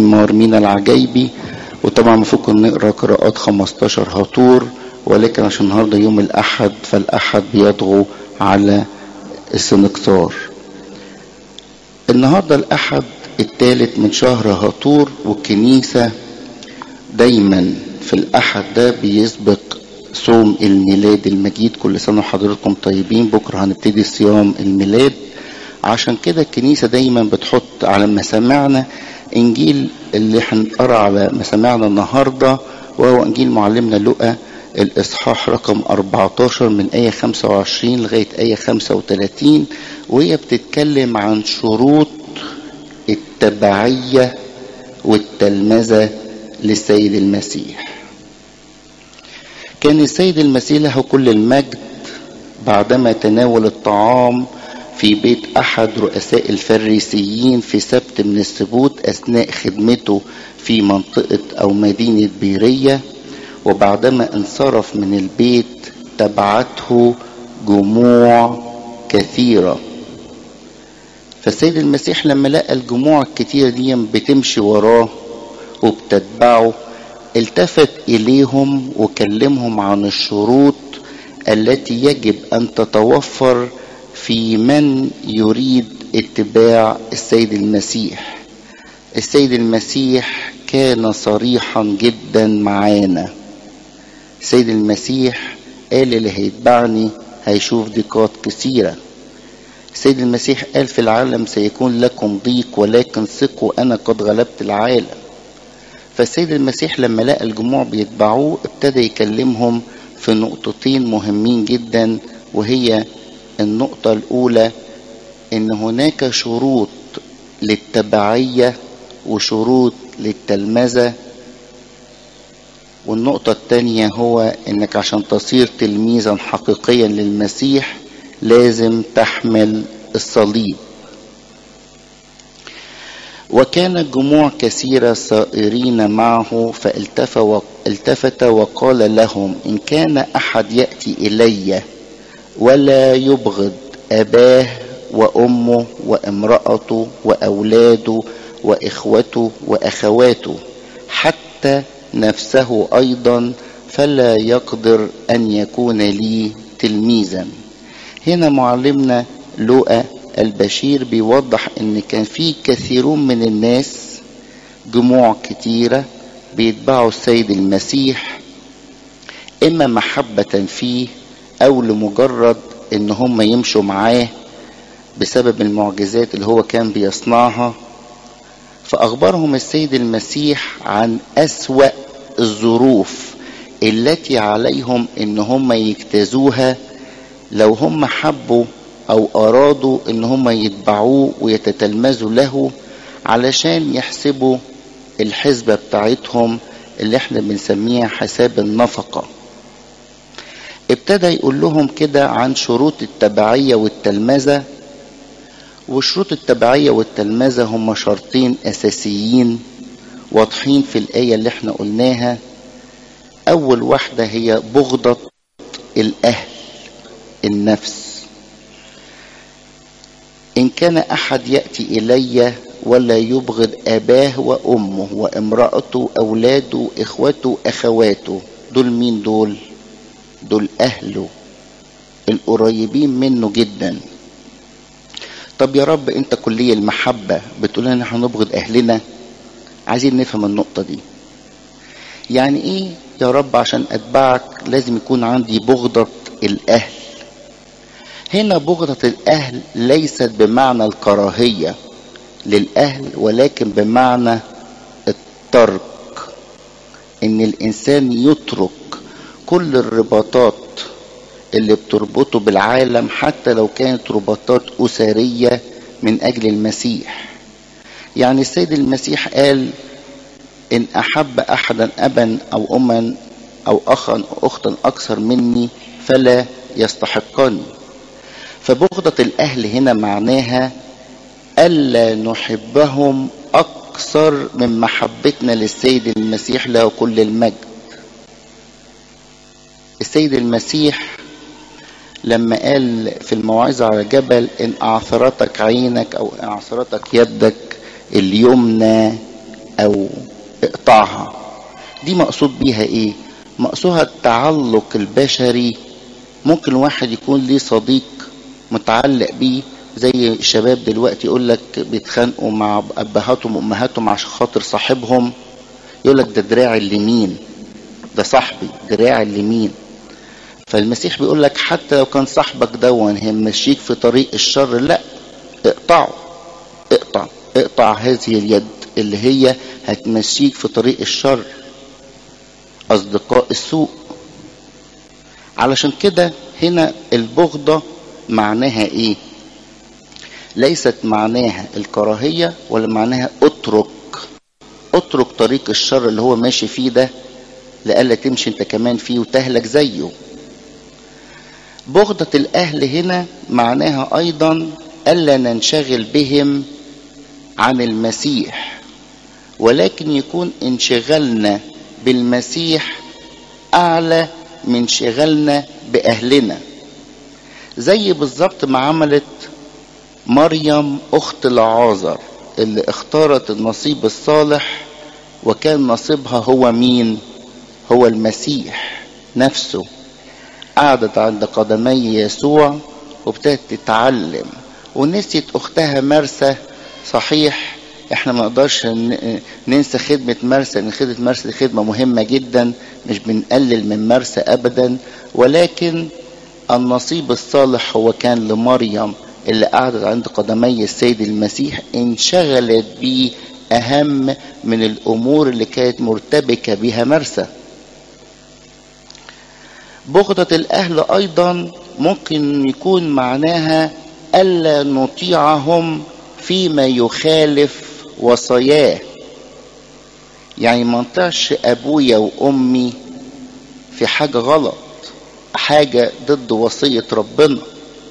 مزمار مينا العجايبي وطبعا المفروض نقرا قراءات 15 هطور ولكن عشان النهارده يوم الاحد فالاحد بيطغوا على السنكسار النهارده الاحد الثالث من شهر هطور والكنيسه دايما في الاحد ده بيسبق صوم الميلاد المجيد كل سنه وحضراتكم طيبين بكره هنبتدي صيام الميلاد عشان كده الكنيسه دايما بتحط على مسامعنا انجيل اللي هنقرا على مسامعنا النهارده وهو انجيل معلمنا لقى الاصحاح رقم 14 من ايه 25 لغايه ايه 35 وهي بتتكلم عن شروط التبعيه والتلمذه للسيد المسيح كان السيد المسيح له كل المجد بعدما تناول الطعام في بيت احد رؤساء الفريسيين في سبت من السبوت اثناء خدمته في منطقه او مدينه بيريه وبعدما انصرف من البيت تبعته جموع كثيره فالسيد المسيح لما لقى الجموع الكتيره دي بتمشي وراه وبتتبعه التفت اليهم وكلمهم عن الشروط التي يجب ان تتوفر في من يريد اتباع السيد المسيح السيد المسيح كان صريحا جدا معانا السيد المسيح قال اللي هيتبعني هيشوف ضيقات كثيرة السيد المسيح قال في العالم سيكون لكم ضيق ولكن ثقوا أنا قد غلبت العالم فالسيد المسيح لما لقى الجموع بيتبعوه ابتدى يكلمهم في نقطتين مهمين جدا وهي النقطة الأولى إن هناك شروط للتبعية وشروط للتلمذة والنقطة الثانية هو إنك عشان تصير تلميذا حقيقيا للمسيح لازم تحمل الصليب وكان جموع كثيرة سائرين معه فالتفت وقال لهم إن كان أحد يأتي إليّ ولا يبغض أباه وأمه وامرأته وأولاده وإخوته وأخواته حتى نفسه أيضا فلا يقدر أن يكون لي تلميذا هنا معلمنا لوقا البشير بيوضح ان كان في كثيرون من الناس جموع كتيرة بيتبعوا السيد المسيح اما محبة فيه او لمجرد ان هم يمشوا معاه بسبب المعجزات اللي هو كان بيصنعها فاخبرهم السيد المسيح عن اسوا الظروف التي عليهم ان هم يجتازوها لو هم حبوا او ارادوا ان هم يتبعوه ويتتلمذوا له علشان يحسبوا الحسبة بتاعتهم اللي احنا بنسميها حساب النفقه ابتدى يقول لهم كده عن شروط التبعية والتلمذة وشروط التبعية والتلمذة هم شرطين أساسيين واضحين في الآية اللي احنا قلناها أول واحدة هي بغضة الأهل النفس إن كان أحد يأتي إلي ولا يبغض أباه وأمه وامرأته أولاده إخوته أخواته دول مين دول؟ دول أهله القريبين منه جدا طب يا رب انت كلية المحبة بتقول لنا احنا نبغض اهلنا عايزين نفهم النقطة دي يعني ايه يا رب عشان اتبعك لازم يكون عندي بغضة الاهل هنا بغضة الاهل ليست بمعنى الكراهية للاهل ولكن بمعنى الترك ان الانسان يترك كل الرباطات اللي بتربطه بالعالم حتى لو كانت رباطات أسرية من أجل المسيح يعني السيد المسيح قال إن أحب أحدا أبا أو أما أو أخا أو أختا أكثر مني فلا يستحقني فبغضة الأهل هنا معناها ألا نحبهم أكثر من محبتنا للسيد المسيح له كل المجد السيد المسيح لما قال في الموعظة على الجبل إن أعثرتك عينك أو إن أعثرتك يدك اليمنى او اقطعها دي مقصود بيها ايه مقصودها التعلق البشري ممكن واحد يكون ليه صديق متعلق بيه زي الشباب دلوقتي يقول لك بيتخانقوا مع ابهاتهم وامهاتهم عشان خاطر صاحبهم يقول لك ده دراعي اليمين ده صاحبي دراعي اليمين فالمسيح بيقول لك حتى لو كان صاحبك دون هيمشيك في طريق الشر لا اقطعه اقطع اقطع هذه اليد اللي هي هتمشيك في طريق الشر اصدقاء السوء علشان كده هنا البغضة معناها ايه ليست معناها الكراهية ولا معناها اترك اترك طريق الشر اللي هو ماشي فيه ده لألا تمشي انت كمان فيه وتهلك زيه بغضة الأهل هنا معناها أيضا ألا ننشغل بهم عن المسيح ولكن يكون انشغالنا بالمسيح أعلى من شغلنا بأهلنا زي بالظبط ما عملت مريم أخت العازر اللي اختارت النصيب الصالح وكان نصيبها هو مين هو المسيح نفسه قعدت عند قدمي يسوع وابتدت تتعلم ونسيت اختها مرسى صحيح احنا ما نقدرش ننسى خدمة مرسى ان خدمة مرسى دي خدمة مهمة جدا مش بنقلل من مرسى ابدا ولكن النصيب الصالح هو كان لمريم اللي قعدت عند قدمي السيد المسيح انشغلت بيه اهم من الامور اللي كانت مرتبكة بها مرسى بغضة الاهل ايضا ممكن يكون معناها الا نطيعهم فيما يخالف وصاياه يعني ما نطيعش ابويا وامي في حاجة غلط حاجة ضد وصية ربنا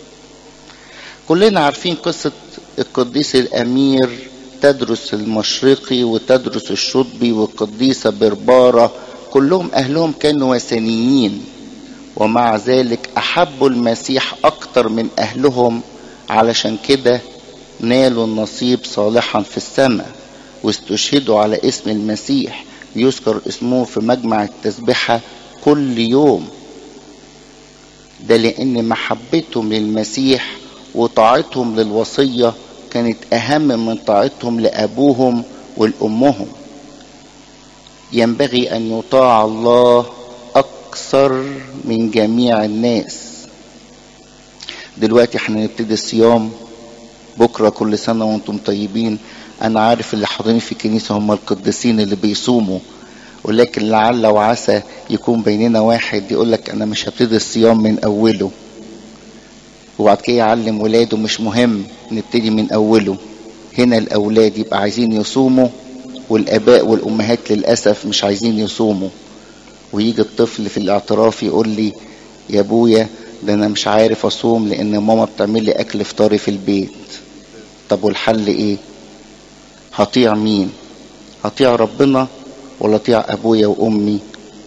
كلنا عارفين قصة القديس الأمير تدرس المشرقي وتدرس الشطبي والقديسة بربارة كلهم أهلهم كانوا وثنيين ومع ذلك أحبوا المسيح أكتر من أهلهم علشان كده نالوا النصيب صالحا في السماء واستشهدوا على اسم المسيح يذكر اسمه في مجمع التسبحة كل يوم ده لأن محبتهم للمسيح وطاعتهم للوصية كانت أهم من طاعتهم لأبوهم ولأمهم ينبغي أن يطاع الله أكثر من جميع الناس دلوقتي احنا نبتدي الصيام بكرة كل سنة وانتم طيبين أنا عارف اللي حاضرين في الكنيسة هم القديسين اللي بيصوموا ولكن لعل وعسى يكون بيننا واحد يقول لك أنا مش هبتدي الصيام من أوله وبعد كده يعلم ولاده مش مهم نبتدي من أوله هنا الأولاد يبقى عايزين يصوموا والآباء والأمهات للأسف مش عايزين يصوموا ويجي الطفل في الاعتراف يقول لي يا ابويا ده انا مش عارف اصوم لان ماما بتعمل لي اكل فطاري في البيت طب والحل ايه هطيع مين هطيع ربنا ولا اطيع ابويا وامي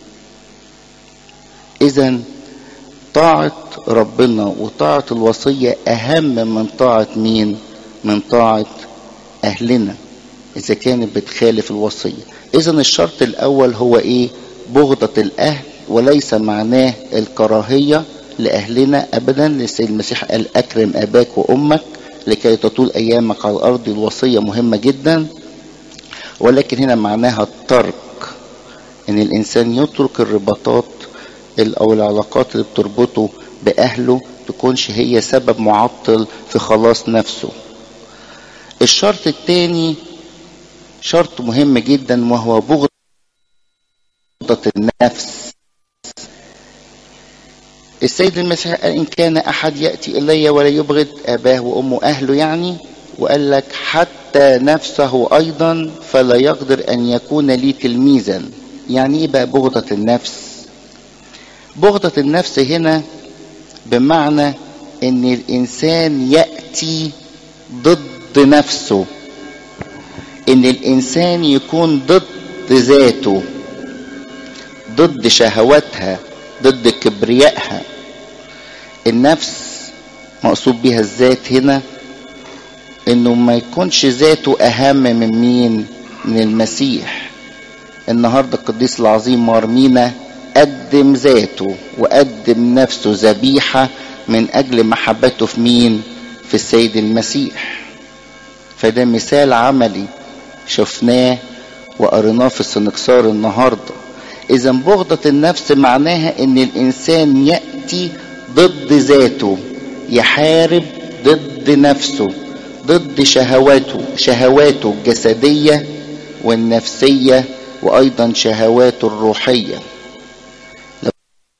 اذا طاعة ربنا وطاعة الوصية اهم من طاعة مين من طاعة اهلنا اذا كانت بتخالف الوصية اذا الشرط الاول هو ايه بغضة الاهل وليس معناه الكراهية لأهلنا أبدا للسيد المسيح قال أكرم أباك وأمك لكي تطول أيامك على الأرض الوصية مهمة جدا ولكن هنا معناها الترك إن الإنسان يترك الرباطات أو العلاقات اللي بتربطه بأهله تكونش هي سبب معطل في خلاص نفسه الشرط الثاني شرط مهم جدا وهو بغضة النفس السيد المسيح قال إن كان أحد يأتي إلي ولا يبغض أباه وأمه أهله يعني وقال لك حتى نفسه أيضا فلا يقدر أن يكون لي تلميذا يعني إيه بقى بغضة النفس بغضة النفس هنا بمعنى أن الإنسان يأتي ضد نفسه أن الإنسان يكون ضد ذاته ضد شهواتها ضد كبريائها النفس مقصود بها الذات هنا انه ما يكونش ذاته اهم من مين من المسيح النهارده القديس العظيم مارمينا قدم ذاته وقدم نفسه ذبيحة من أجل محبته في مين؟ في السيد المسيح فده مثال عملي شفناه وقريناه في السنكسار النهارده إذا بغضة النفس معناها إن الإنسان يأتي ضد ذاته يحارب ضد نفسه ضد شهواته شهواته الجسدية والنفسية وأيضا شهواته الروحية لو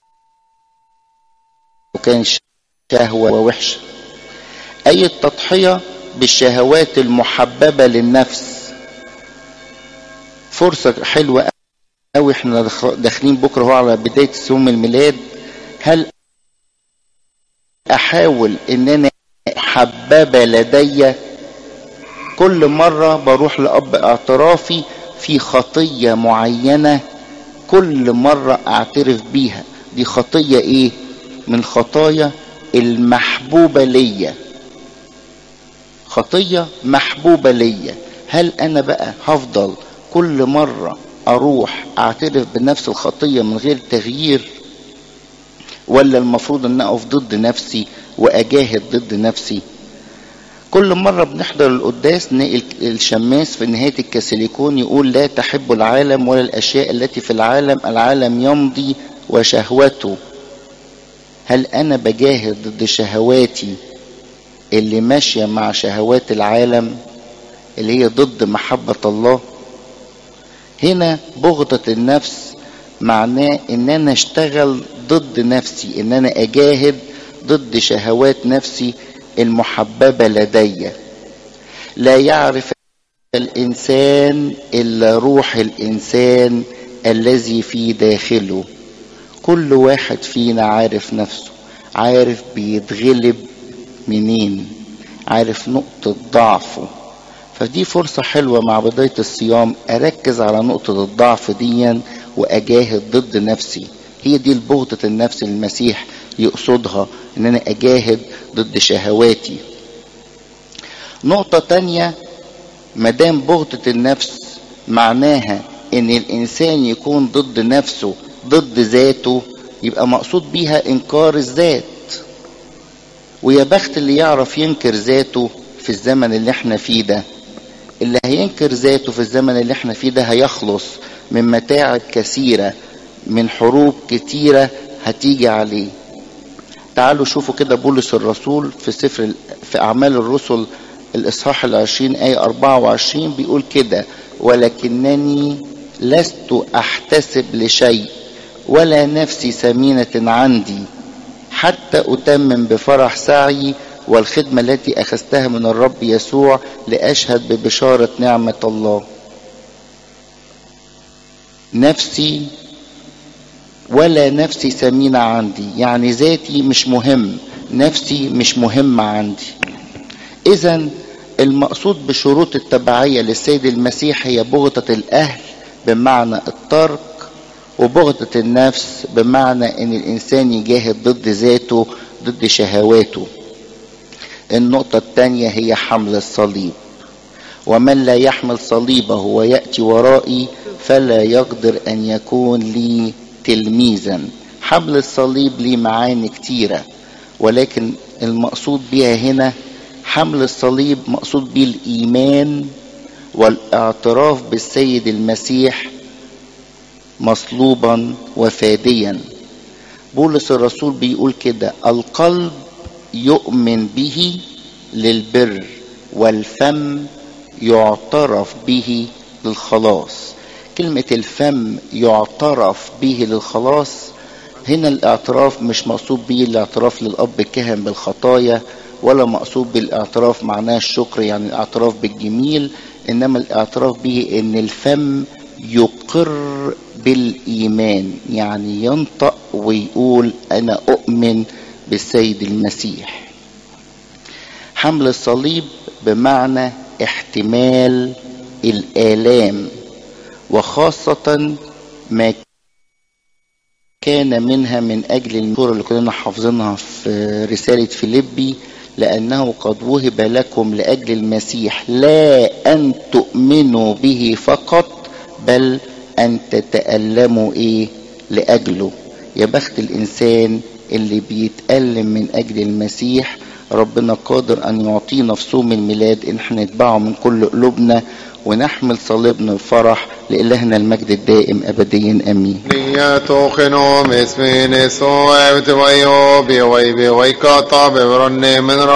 كان شهوة وحشة أي التضحية بالشهوات المحببة للنفس فرصة حلوة أوي احنا داخلين بكرة هو على بداية يوم الميلاد هل أحاول إن أنا حبابة لدي كل مرة بروح لأب اعترافي في خطية معينة كل مرة اعترف بيها دي خطية ايه من خطايا المحبوبة ليا خطية محبوبة ليا هل انا بقى هفضل كل مرة اروح اعترف بنفس الخطية من غير تغيير ولا المفروض ان اقف ضد نفسي واجاهد ضد نفسي كل مرة بنحضر القداس نلاقي الشماس في نهاية الكاسيليكون يقول لا تحب العالم ولا الأشياء التي في العالم العالم يمضي وشهوته هل أنا بجاهد ضد شهواتي اللي ماشية مع شهوات العالم اللي هي ضد محبة الله هنا بغضة النفس معناه ان انا اشتغل ضد نفسي ان انا اجاهد ضد شهوات نفسي المحببة لدي لا يعرف الإنسان إلا روح الإنسان الذي في داخله كل واحد فينا عارف نفسه عارف بيتغلب منين عارف نقطة ضعفه فدي فرصة حلوة مع بداية الصيام أركز على نقطة الضعف ديا وأجاهد ضد نفسي هي دي البغضة النفس المسيح يقصدها ان انا اجاهد ضد شهواتي نقطة تانية مدام بغضة النفس معناها ان الانسان يكون ضد نفسه ضد ذاته يبقى مقصود بيها انكار الذات ويا بخت اللي يعرف ينكر ذاته في الزمن اللي احنا فيه ده اللي هينكر ذاته في الزمن اللي احنا فيه ده هيخلص من متاعب كثيرة من حروب كتيرة هتيجي عليه تعالوا شوفوا كده بولس الرسول في سفر في أعمال الرسل الإصحاح العشرين آية أربعة وعشرين بيقول كده ولكنني لست أحتسب لشيء ولا نفسي ثمينة عندي حتى أتمم بفرح سعي والخدمة التي أخذتها من الرب يسوع لأشهد ببشارة نعمة الله نفسي ولا نفسي ثمينة عندي يعني ذاتي مش مهم نفسي مش مهمة عندي إذا المقصود بشروط التبعية للسيد المسيح هي بغضة الأهل بمعنى الترك وبغضة النفس بمعنى أن الإنسان يجاهد ضد ذاته ضد شهواته النقطة الثانية هي حمل الصليب ومن لا يحمل صليبه ويأتي ورائي فلا يقدر أن يكون لي تلميذا حمل الصليب ليه معاني كتيرة ولكن المقصود بها هنا حمل الصليب مقصود به الإيمان والاعتراف بالسيد المسيح مصلوبا وفاديا بولس الرسول بيقول كده القلب يؤمن به للبر والفم يعترف به للخلاص كلمة الفم يعترف به للخلاص هنا الاعتراف مش مقصود به الاعتراف للأب الكاهن بالخطايا ولا مقصود بالاعتراف معناه الشكر يعني الاعتراف بالجميل إنما الاعتراف به إن الفم يقر بالإيمان يعني ينطق ويقول أنا أؤمن بالسيد المسيح حمل الصليب بمعنى احتمال الآلام وخاصة ما كان منها من أجل النور اللي كلنا حافظينها في رسالة فيليبي لأنه قد وهب لكم لأجل المسيح لا أن تؤمنوا به فقط بل أن تتألموا إيه لأجله يا بخت الإنسان اللي بيتألم من أجل المسيح ربنا قادر أن يعطينا في صوم الميلاد إن احنا نتبعه من كل قلوبنا ونحمل صليبنا الفرح لإلهنا المجد الدائم أبديا أمين Liatochenom esmene so evte vayo bi vai bi vai kata be vronne men